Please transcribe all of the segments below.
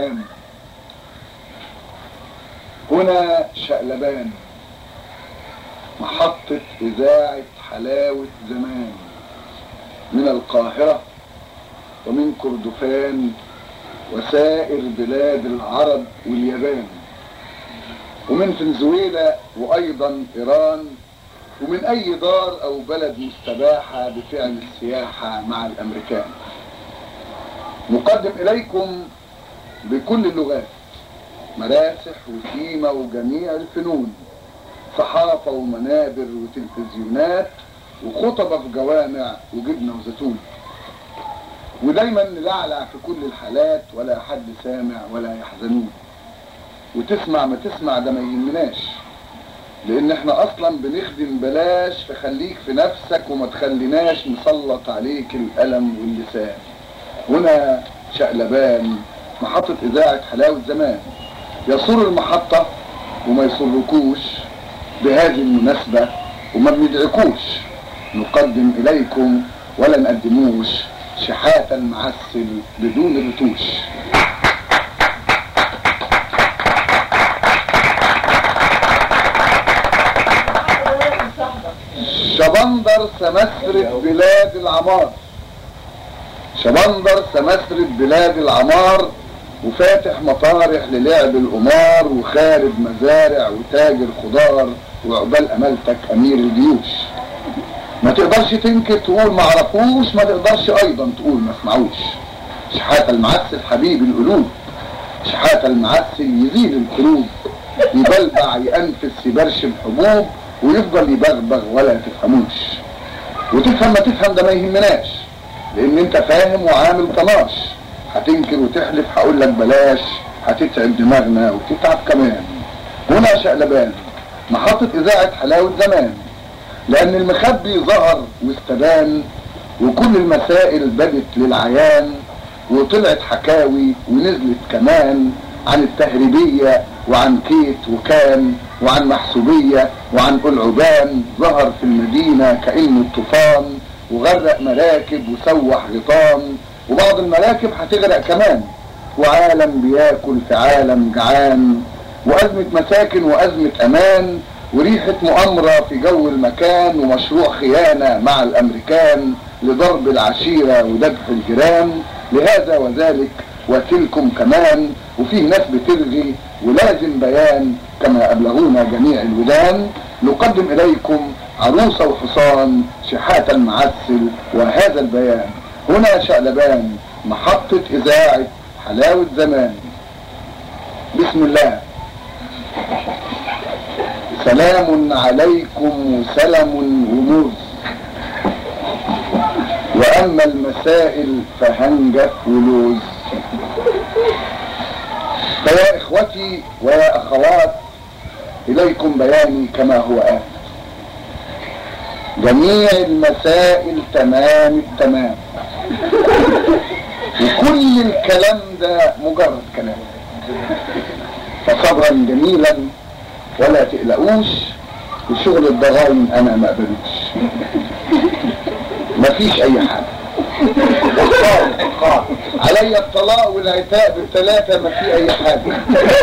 شقلبان هنا شقلبان محطة إذاعة حلاوة زمان من القاهرة ومن كردفان وسائر بلاد العرب واليابان ومن فنزويلا وأيضا إيران ومن أي دار أو بلد مستباحة بفعل السياحة مع الأمريكان نقدم إليكم بكل اللغات مراسح وسيمة وجميع الفنون صحافة ومنابر وتلفزيونات وخطبة في جوامع وجبنة وزيتون ودايما نلعلع في كل الحالات ولا حد سامع ولا يحزنون وتسمع ما تسمع ده ما يهمناش لان احنا اصلا بنخدم بلاش فخليك في نفسك وما تخليناش نسلط عليك الالم واللسان هنا شقلبان محطة اذاعة حلاوة زمان يسر المحطة وما يسركوش بهذه المناسبة وما بندعكوش نقدم اليكم ولا نقدموش شحاتة المعسل بدون رتوش شبندر سمسرة بلاد العمار شبندر سمسرة بلاد العمار وفاتح مطارح للعب القمار وخارب مزارع وتاجر خضار وعقبال امالتك امير الجيوش ما تقدرش تنكر تقول ما عرفوش ما تقدرش ايضا تقول ما اسمعوش شحاتة المعسل حبيب القلوب شحاتة المعسل يزيل القلوب يبلبع ينفس يبرشم حبوب ويفضل يبغبغ ولا تفهموش وتفهم ما تفهم ده ما يهمناش لان انت فاهم وعامل طناش هتنكر وتحلف هقول لك بلاش هتتعب دماغنا وتتعب كمان هنا شقلبان محطة اذاعة حلاوة زمان لان المخبي ظهر واستبان وكل المسائل بدت للعيان وطلعت حكاوي ونزلت كمان عن التهريبية وعن كيت وكان وعن محسوبية وعن العبان ظهر في المدينة كأنه الطوفان وغرق مراكب وسوح غطام وبعض المراكب هتغرق كمان وعالم بياكل في عالم جعان وأزمة مساكن وأزمة أمان وريحة مؤامرة في جو المكان ومشروع خيانة مع الأمريكان لضرب العشيرة وذبح الجيران لهذا وذلك وتلكم كمان وفيه ناس بتلغي ولازم بيان كما أبلغونا جميع الودان نقدم إليكم عروسة وحصان شحاتة المعسل وهذا البيان هنا شقلبان محطة إذاعة حلاوة زمان بسم الله سلام عليكم وسلم ومرز وأما المسائل فهنجة ولوز فيا إخوتي ويا أخوات إليكم بياني كما هو آت جميع المسائل تمام التمام وكل الكلام ده مجرد كلام فصبرا جميلا ولا تقلقوش وشغل الضغاين انا ما اقبلوش مفيش اي حاجه علي الطلاق والعتاق بالثلاثه ما في اي حاجه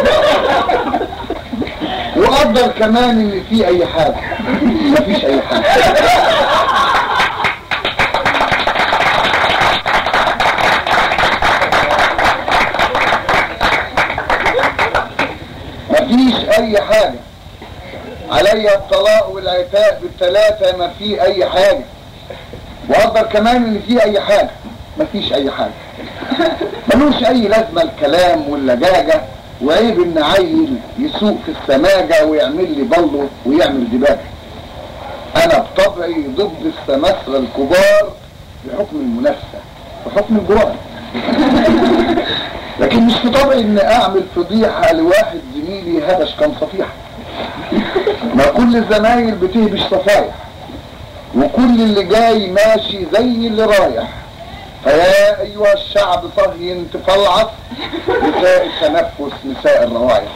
وقدر كمان ان في اي حاجه مفيش اي حاجه مفيش اي حاجة علي الطلاق والعتاق بالثلاثة ما في اي حاجة وقدر كمان ان في اي حاجة مفيش اي حاجة ملوش اي لازمة الكلام واللجاجة وعيب ان عيل يسوق في السماجة ويعمل لي بلو ويعمل دباجة انا بطبعي ضد السماسرة الكبار بحكم المنافسة بحكم الجرأة لكن مش في طبعي ان اعمل فضيحة لواحد زميلي هبش كان صفيحة ما كل الزمايل بتهبش صفايح وكل اللي جاي ماشي زي اللي رايح فيا ايها الشعب صهي تفلعص نساء التنفس نساء الروايح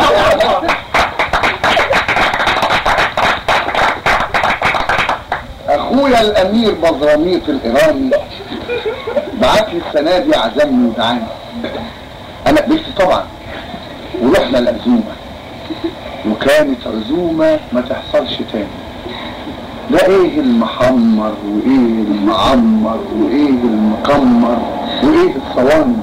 اخويا الامير بزراميط الايراني بعت لي السنه دي عزمني ودعاني انا قبلت طبعا ورحنا العزومة وكانت عزومة ما تحصلش تاني ده ايه المحمر وايه المعمر وايه المكمر وايه الصواني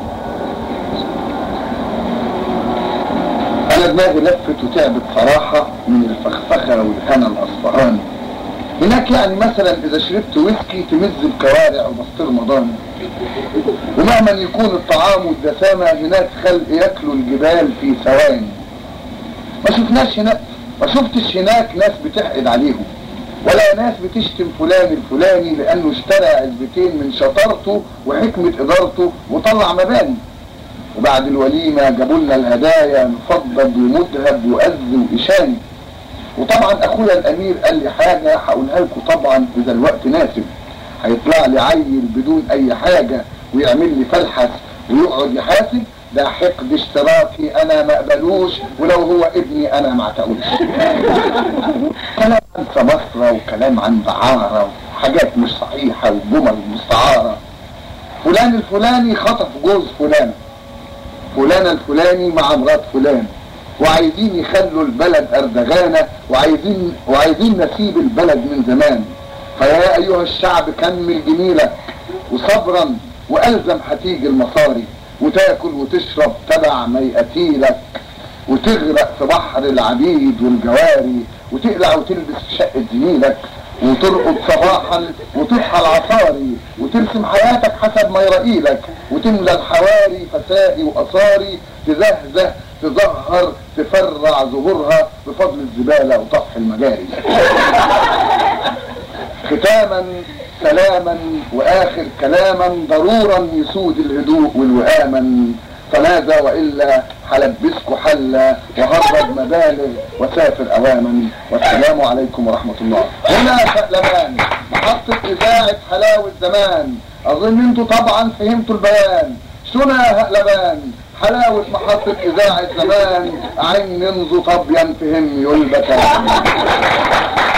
انا دماغي لفت وتعبت صراحة من الفخفخة والهنا الاصفهاني هناك يعني مثلا اذا شربت ويسكي تمز الكوارع وبسطير مضاني ومهما يكون الطعام والدسامة هناك خلق ياكلوا الجبال في ثواني ما شفناش هناك ما شفتش هناك ناس بتحقد عليهم ولا ناس بتشتم فلان الفلاني لانه اشترى علبتين من شطارته وحكمة ادارته وطلع مباني وبعد الوليمة جابوا لنا الهدايا مفضل ومذهب وأز وإشاني وطبعا اخويا الامير قال لي حاجة هقولها لكم طبعا اذا الوقت ناسب هيطلع لي عيل بدون اي حاجة ويعمل لي فلحس ويقعد يحاسب ده حقد اشتراكي انا ما اقبلوش ولو هو ابني انا ما اعتقوش كلام عن سمسرة وكلام عن دعارة وحاجات مش صحيحة وجمل مستعارة فلان الفلاني خطف جوز فلان فلان الفلاني مع مرات فلان وعايزين يخلوا البلد أردغانة وعايزين وعايزين نسيب البلد من زمان فيا أيها الشعب كمل جميلك وصبرا وألزم هتيجي المصاري وتاكل وتشرب تبع ما يأتيلك وتغرق في بحر العبيد والجواري وتقلع وتلبس في شقة زميلك وترقد صباحا وتصحى العصاري وترسم حياتك حسب ما يرقيلك وتملى الحواري فسائي وأصاري تزهزه تزهر تفرع ظهورها بفضل الزبالة وطفح المجاري ختاما سلاما واخر كلاما ضرورا يسود الهدوء والوهاما فماذا والا هلبسكوا حلا وهرب مبالغ وسافر اوامن والسلام عليكم ورحمه الله هنا شقلبان محطه اذاعه حلاوه زمان اظن انتوا طبعا فهمتوا البيان شنا هقلبان حلاوة محطة إذاعة زمان عين ننزو طبيا فهم يلبكان